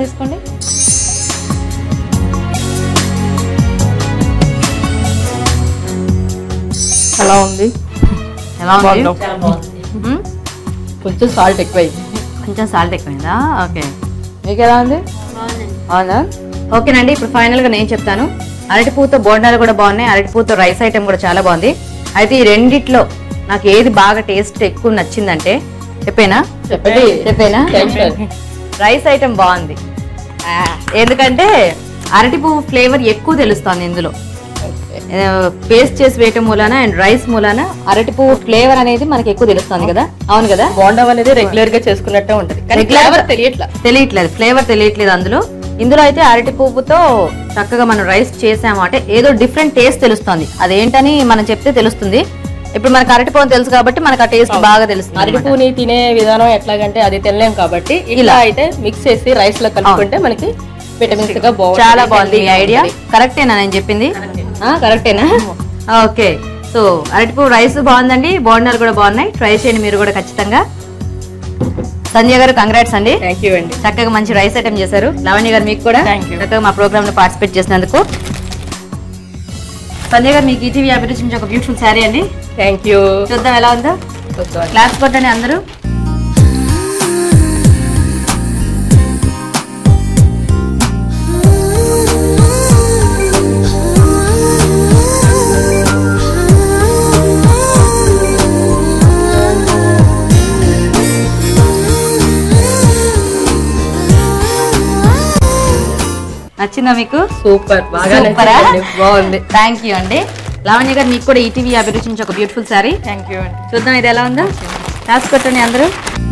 తీసుకోండి ఎలా ఉంది ఎలా ఉంది బాగుందా? మ్మ్? కొంచెం సాల్ట్ ఎక్కువైంది కొంచెం సాల్ట్ ఎక్కువైందా ఓకే మీకు ఎలా ఉంది అవునా ఓకేనండి ఇప్పుడు ఫైనల్ గా నేను చెప్తాను అరటిపూతో బోండాలు కూడా బాగున్నాయి అరటిపూతో రైస్ ఐటెం కూడా చాలా బాగుంది అయితే ఈ రెండిట్లో నాకు ఏది బాగా టేస్ట్ ఎక్కువ నచ్చిందంటే చెప్పేనా చెప్పండి చెప్పేనా Tension. రైస్ ఐటెం బాగుంది ఎందుకంటే అరటి పువ్వు ఫ్లేవర్ ఎక్కువ తెలుస్తుంది ఇందులో పేస్ట్ చేసి వేయటం మూలాన అండ్ రైస్ మూలాన అరటి పువ్వు ఫ్లేవర్ అనేది మనకి ఎక్కువ తెలుస్తుంది కదా అవును కదా బోండం అనేది రెగ్యులర్ గా చేసుకున్నట్టే ఉంటది కానీ Regular గా- ఫ్లేవర్ తెలియట్లా తెలియట్లేదు ఫ్లేవర్ తెలియట్లేదు అందులో ఇందులో అయితే అరటి పువ్వుతో చక్కగా మనం రైస్ చేసాము అంటే ఏదో డిఫరెంట్ టేస్ట్ తెలుస్తుంది అదేంటని మనం చెప్తే తెలుస్తుంది ఇప్పుడు మనకు అరటి పువ్వు తెలుసు కాబట్టి మనకు ఆ టేస్ట్ బాగా తెలుస్తుంది అరటి అన్నమాట. పూని తినే విధానం ఎట్లాగంటే అది తినలేం కాబట్టి ఇలా అయితే మిక్స్ చేసి రైస్ లో కలుపుకుంటే మనకి విటమిన్స్ గా బాగుంటుంది చాలా బాగుంది ఈ ఐడియా కరెక్టేనా నేను చెప్పింది ఆ, కరెక్టేనా ఓకే సో అరటిపువ్వు రైస్ బాగుందండి బోండాలు కూడా బాగున్నాయి ట్రై చేయండి మీరు కూడా ఖచ్చితంగా సంజయ్ గారు కంగ్రాట్స్ అండి థ్యాంక్ యూ అండి చక్కగా మంచి రైస్ ఐటమ్ చేశారు లావణ్య గారు మీకు కూడా Thank you. చక్కగా మా ప్రోగ్రామ్ లో పార్టిసిపేట్ చేసినందుకు సంజయ్ గారు మీకు ఈటీవీ అభిరుచి నుంచి ఒక బ్యూటిఫుల్ శారీ అండి థ్యాంక్ యూ చూద్దాం ఎలా ఉందో క్లాస్ కొట్టండి అందరూ నచ్చిందా మీకు సూపర్ బాగా సూపరా? నచ్చిందండి. బాగుంది థ్యాంక్ యూ అండి లావణ్య గారు మీకు కూడా ఈటీవీ అభిరుచి నుంచి ఒక బ్యూటిఫుల్ శారీ థ్యాంక్ యూ అండి చూద్దాం ఇది ఎలా ఉందో రాసి కొట్టండి అందరూ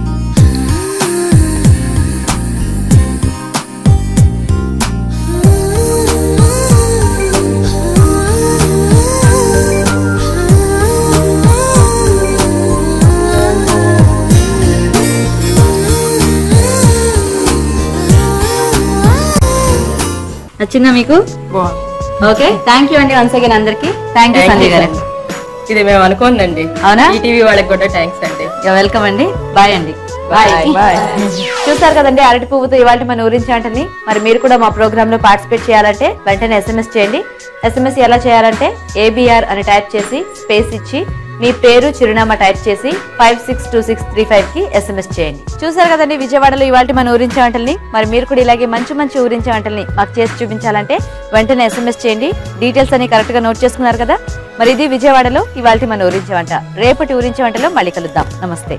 నచ్చిందా మీకు బాగుంది ఓకే థ్యాంక్ యూ అండి వన్స్ అగైన్ అందరికి thank you Thank Sanjay you, garu sir. ఇది మేము అనుకోందండి అవునా? ఈటీవీ వాళ్ళకి కూడా థ్యాంక్స్ అండి వెల్కమ్ అండి బాయ్ అండి Bye. Bye. చూసారు కదండి అరటి పువ్వుతో ఇవాళ మన ఊరించి అంటని మరి మీరు కూడా మా ప్రోగ్రామ్ లో పార్టిసిపేట్ చేయాలంటే వెంటనే ఎస్ఎంఎస్ చేయండి ఎస్ఎంఎస్ ఎలా చేయాలంటే ఏబిఆర్ అని టైప్ చేసి స్పేస్ ఇచ్చి మీ పేరు చిరునామా టైప్ చేసి five six two six three five కి ఎస్ఎంఎస్ చేయండి చూసారు కదండి విజయవాడలో ఇవాళ మన ఊరించి వంటల్ని మరి మీరు కూడా ఇలాగే మంచి మంచి ఊరించి వంటల్ని మాకు చేసి చూపించాలంటే వెంటనే ఎస్ఎంఎస్ చేయండి డీటెయిల్స్ అన్ని కరెక్ట్ గా నోట్ చేసుకున్నారు కదా మరి ఇది విజయవాడలో ఇవాళ మన ఊరించి వంట రేపటి ఊరించి వంటలో మళ్ళీ కలుద్దాం నమస్తే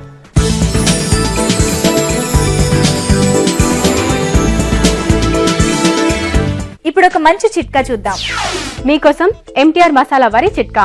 ఇప్పుడు ఒక మంచి చిట్కా చూద్దాం మీకోసం ఎంటీఆర్ మసాలా వారి చిట్కా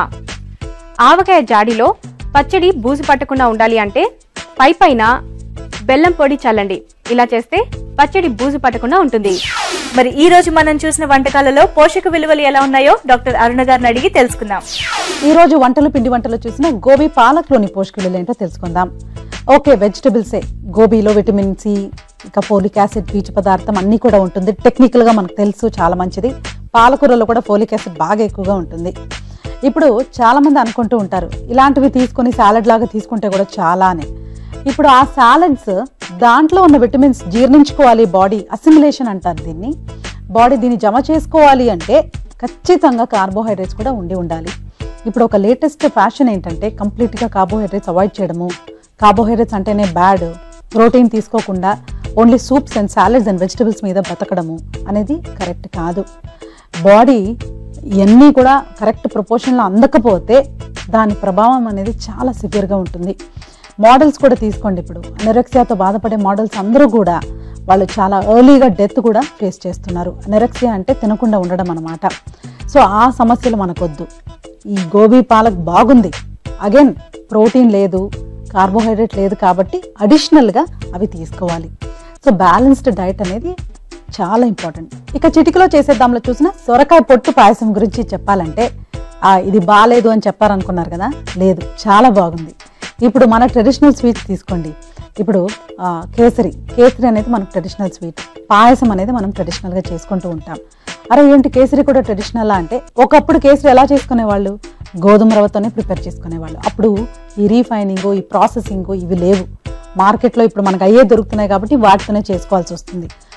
ఆవకాయ జాడిలో పచ్చడి బూజు పట్టకుండా ఉండాలి అంటే పై పైన బెల్లం పొడి చల్లండి ఇలా చేస్తే పచ్చడి బూజు పట్టకుండా ఉంటుంది మరి ఈ రోజు మనం చూసిన వంటకాలలో పోషక విలువలు ఎలా ఉన్నాయో డాక్టర్ అరుణ గారిని అడిగి తెలుసుకుందాం ఈ రోజు వంటలు పిండి వంటలు చూసిన గోబీ పాలక్లోని పోషక విలువలు ఏంటో తెలుసుకుందాం ఓకే వెజిటబుల్సే గోబీలో విటమిన్ సి ఇంకా ఫోలిక్ యాసిడ్ పీచు పదార్థం అన్నీ కూడా ఉంటుంది టెక్నికల్ గా మనకు తెలుసు చాలా మంచిది పాలకూరలో కూడా ఫోలిక్ యాసిడ్ బాగా ఎక్కువగా ఉంటుంది ఇప్పుడు చాలా మంది అనుకుంటూ ఉంటారు ఇలాంటివి తీసుకొని సాలడ్ లాగా తీసుకుంటే కూడా చాలా అని ఇప్పుడు ఆ సాలడ్స్ దాంట్లో ఉన్న విటమిన్స్ జీర్ణించుకోవాలి బాడీ అసిమిలేషన్ అంటారు దీన్ని బాడీ దీన్ని జమ చేసుకోవాలి అంటే ఖచ్చితంగా కార్బోహైడ్రేట్స్ కూడా ఉండి ఉండాలి ఇప్పుడు ఒక లేటెస్ట్ ఫ్యాషన్ ఏంటంటే కంప్లీట్గా కార్బోహైడ్రేట్స్ అవాయిడ్ చేయడము కార్బోహైడ్రేట్స్ అంటేనే బ్యాడ్ ప్రోటీన్ తీసుకోకుండా only soups and salads and vegetables మీద బతకడము అనేది కరెక్ట్ కాదు బాడీ ఇవన్నీ కూడా కరెక్ట్ ప్రపోర్షన్లో అందకపోతే దాని ప్రభావం అనేది చాలా సివియర్గా ఉంటుంది మోడల్స్ కూడా తీసుకోండి ఇప్పుడు అనెరెక్సియాతో బాధపడే మోడల్స్ అందరూ కూడా వాళ్ళు చాలా ఎర్లీగా డెత్ కూడా ఫేస్ చేస్తున్నారు అనెరెక్సియా అంటే తినకుండా ఉండడం అనమాట సో ఆ సమస్యలు మనకొద్దు ఈ గోబీ పాలక్ బాగుంది అగైన్ ప్రోటీన్ లేదు కార్బోహైడ్రేట్ లేదు కాబట్టి అడిషనల్గా అవి తీసుకోవాలి సో బ్యాలెన్స్డ్ డైట్ అనేది చాలా ఇంపార్టెంట్ ఇక చిటికలో చేసేద్దాంలో చూసిన సొరకాయ పొట్టు పాయసం గురించి చెప్పాలంటే ఆ, ఇది బాగాలేదు అని చెప్పారనుకున్నారు కదా లేదు చాలా బాగుంది ఇప్పుడు మన ట్రెడిషనల్ స్వీట్స్ తీసుకోండి ఇప్పుడు ఆ, కేసరి కేసరి అనేది మనకు ట్రెడిషనల్ స్వీట్ పాయసం అనేది మనం ట్రెడిషనల్గా చేసుకుంటూ ఉంటాం అరే ఏంటి కేసరి కూడా ట్రెడిషనల్ అంటే ఒకప్పుడు కేసరి ఎలా చేసుకునేవాళ్ళు గోధుమ రవ్వతోనే ప్రిపేర్ చేసుకునేవాళ్ళు అప్పుడు ఈ రీఫైనింగ్ ఈ ప్రాసెసింగ్ ఇవి లేవు మార్కెట్లో ఇప్పుడు మనకు అయ్యే దొరుకుతున్నాయి కాబట్టి వాటితోనే చేసుకోవాల్సి వస్తుంది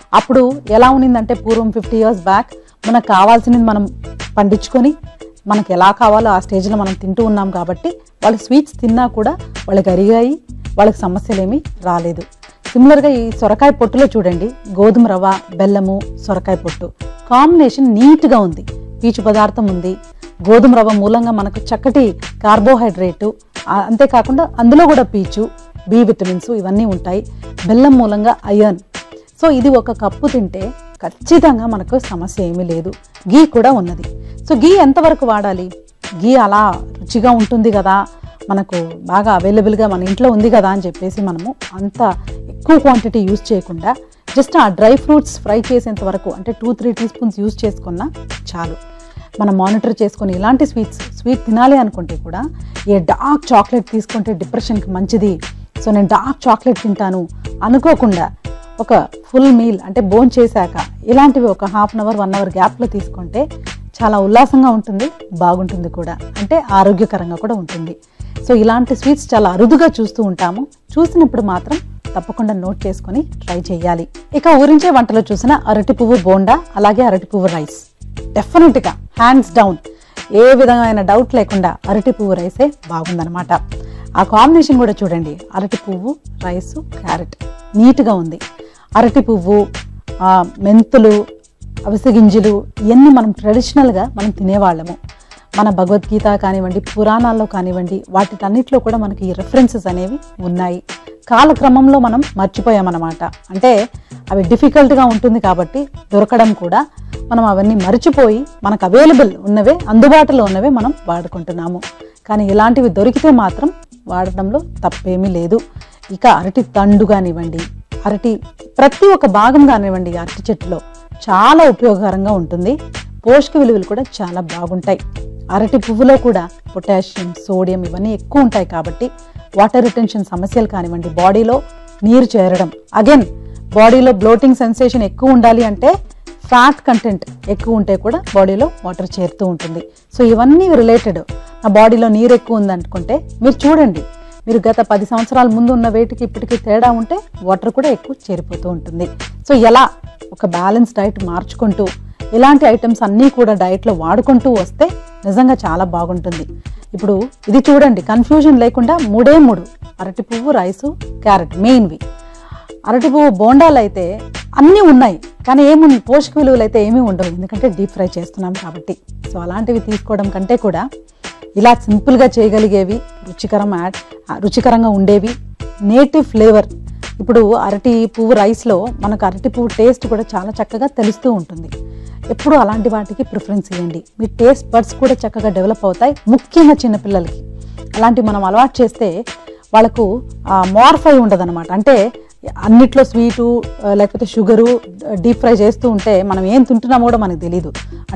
అప్పుడు ఎలా ఉన్నిందంటే పూర్వం ఫిఫ్టీ ఇయర్స్ బ్యాక్ మనకు కావాల్సినది మనం పండించుకొని మనకి ఎలా కావాలో ఆ స్టేజ్లో మనం తింటూ ఉన్నాం కాబట్టి వాళ్ళు స్వీట్స్ తిన్నా కూడా వాళ్ళకి అరిగాయి వాళ్ళకి సమస్యలు ఏమీ రాలేదు సిమిలర్గా ఈ సొరకాయ పొట్టులో చూడండి గోధుమ రవ్వ బెల్లము సొరకాయ పొట్టు కాంబినేషన్ నీట్గా ఉంది పీచు పదార్థం ఉంది గోధుమ రవ్వ మూలంగా మనకు చక్కటి కార్బోహైడ్రేటు ఆ, అంతేకాకుండా అందులో కూడా పీచు బి విటమిన్స్ ఇవన్నీ ఉంటాయి బెల్లం మూలంగా అయర్న్ సో ఇది ఒక కప్పు తింటే ఖచ్చితంగా మనకు సమస్య ఏమీ లేదు గీ కూడా ఉన్నది సో గీ ఎంతవరకు వాడాలి గీ అలా రుచిగా ఉంటుంది కదా మనకు బాగా అవైలబుల్గా మన ఇంట్లో ఉంది కదా అని చెప్పేసి మనము అంత ఎక్కువ క్వాంటిటీ యూజ్ చేయకుండా జస్ట్ ఆ డ్రై ఫ్రూట్స్ ఫ్రై చేసేంత వరకు అంటే two three teaspoons use చేసుకున్నా చాలు మనం మానిటర్ చేసుకొని ఇలాంటి స్వీట్స్ స్వీట్ తినాలి అనుకుంటే కూడా ఏ డార్క్ చాక్లెట్ తీసుకుంటే డిప్రెషన్కి మంచిది సో నేను డార్క్ చాక్లెట్ తింటాను అనుకోకుండా ఒక ఫుల్ మీల్ అంటే బోన్ చేశాక ఇలాంటివి ఒక half an hour one hour గ్యాప్లో తీసుకుంటే చాలా ఉల్లాసంగా ఉంటుంది బాగుంటుంది కూడా అంటే ఆరోగ్యకరంగా కూడా ఉంటుంది సో ఇలాంటి స్వీట్స్ చాలా అరుదుగా చూస్తూ ఉంటాము చూసినప్పుడు మాత్రం తప్పకుండా నోట్ చేసుకొని ట్రై చేయాలి ఇక ఊరించే వంటలో చూసిన అరటి పువ్వు బోండా అలాగే అరటి పువ్వు రైస్ డెఫినెట్గా హ్యాండ్స్ డౌన్ ఏ విధమైన డౌట్ లేకుండా అరటి పువ్వు రైసే బాగుందనమాట ఆ కాంబినేషన్ కూడా చూడండి అరటి పువ్వు రైస్ క్యారెట్ నీట్గా ఉంది అరటి పువ్వు ఆ, మెంతులు అవిసె గింజలు ఇవన్నీ మనం ట్రెడిషనల్గా మనం తినేవాళ్ళము మన భగవద్గీత కానివ్వండి పురాణాల్లో కానివ్వండి వాటిటన్నిటిలో కూడా మనకి ఈ రెఫరెన్సెస్ అనేవి ఉన్నాయి కాలక్రమంలో మనం మర్చిపోయామన్నమాట అంటే అవి డిఫికల్ట్గా ఉంటుంది కాబట్టి దొరకడం కూడా మనం అవన్నీ మర్చిపోయి మనకు అవైలబుల్ ఉన్నవే అందుబాటులో ఉన్నవే మనం వాడుకుంటున్నాము కానీ ఇలాంటివి దొరికితే మాత్రం వాడటంలో తప్పేమీ లేదు ఇక అరటి తండు కానివ్వండి అరటి ప్రతి ఒక్క భాగం కానివ్వండి ఈ అరటి చెట్టులో చాలా ఉపయోగకరంగా ఉంటుంది పోషక విలువలు కూడా చాలా బాగుంటాయి అరటి పువ్వులో కూడా పొటాషియం సోడియం ఇవన్నీ ఎక్కువ ఉంటాయి కాబట్టి వాటర్ రిటెన్షన్ సమస్యలు కానివ్వండి బాడీలో నీరు చేరడం అగైన్ బాడీలో బ్లోటింగ్ సెన్సేషన్ ఎక్కువ ఉండాలి అంటే ఫ్యాట్ కంటెంట్ ఎక్కువ ఉంటే కూడా బాడీలో వాటర్ చేరుతూ ఉంటుంది సో ఇవన్నీ రిలేటెడ్ నా బాడీలో నీరు ఎక్కువ ఉందనుకుంటే మీరు చూడండి మీరు గత పది సంవత్సరాల ముందు ఉన్న వెయిట్కి ఇప్పటికి తేడా ఉంటే వాటర్ కూడా ఎక్కువ చేరిపోతూ ఉంటుంది సో ఎలా ఒక బ్యాలెన్స్ డైట్ మార్చుకుంటూ ఇలాంటి ఐటమ్స్ అన్నీ కూడా డైట్లో వాడుకుంటూ వస్తే నిజంగా చాలా బాగుంటుంది ఇప్పుడు ఇది చూడండి కన్ఫ్యూజన్ లేకుండా మూడే మూడు అరటి పువ్వు రైసు క్యారెట్ మెయిన్వి అరటి పువ్వు బోండాలు అయితే అన్నీ ఉన్నాయి కానీ ఏముంది పోషక విలువలు అయితే ఏమీ ఉండవు ఎందుకంటే డీప్ ఫ్రై చేస్తున్నాం కాబట్టి సో అలాంటివి తీసుకోవడం కంటే కూడా ఇలా సింపుల్గా చేయగలిగేవి రుచికరం యాడ్ రుచికరంగా ఉండేవి నేటివ్ ఫ్లేవర్ ఇప్పుడు అరటి పువ్వు రైస్లో మనకు అరటి పువ్వు టేస్ట్ కూడా చాలా చక్కగా తెలుస్తూ ఉంటుంది ఎప్పుడు అలాంటి వాటికి ప్రిఫరెన్స్ ఇవ్వండి మీ టేస్ట్ బడ్స్ కూడా చక్కగా డెవలప్ అవుతాయి ముఖ్యంగా చిన్నపిల్లలకి అలాంటివి మనం అలవాటు చేస్తే వాళ్ళకు మార్ఫై ఉండదన్నమాట అంటే అన్నిట్లో స్వీటు లేకపోతే షుగరు డీప్ ఫ్రై చేస్తూ ఉంటే మనం ఏం తింటున్నామో కూడా మనకు తెలియదు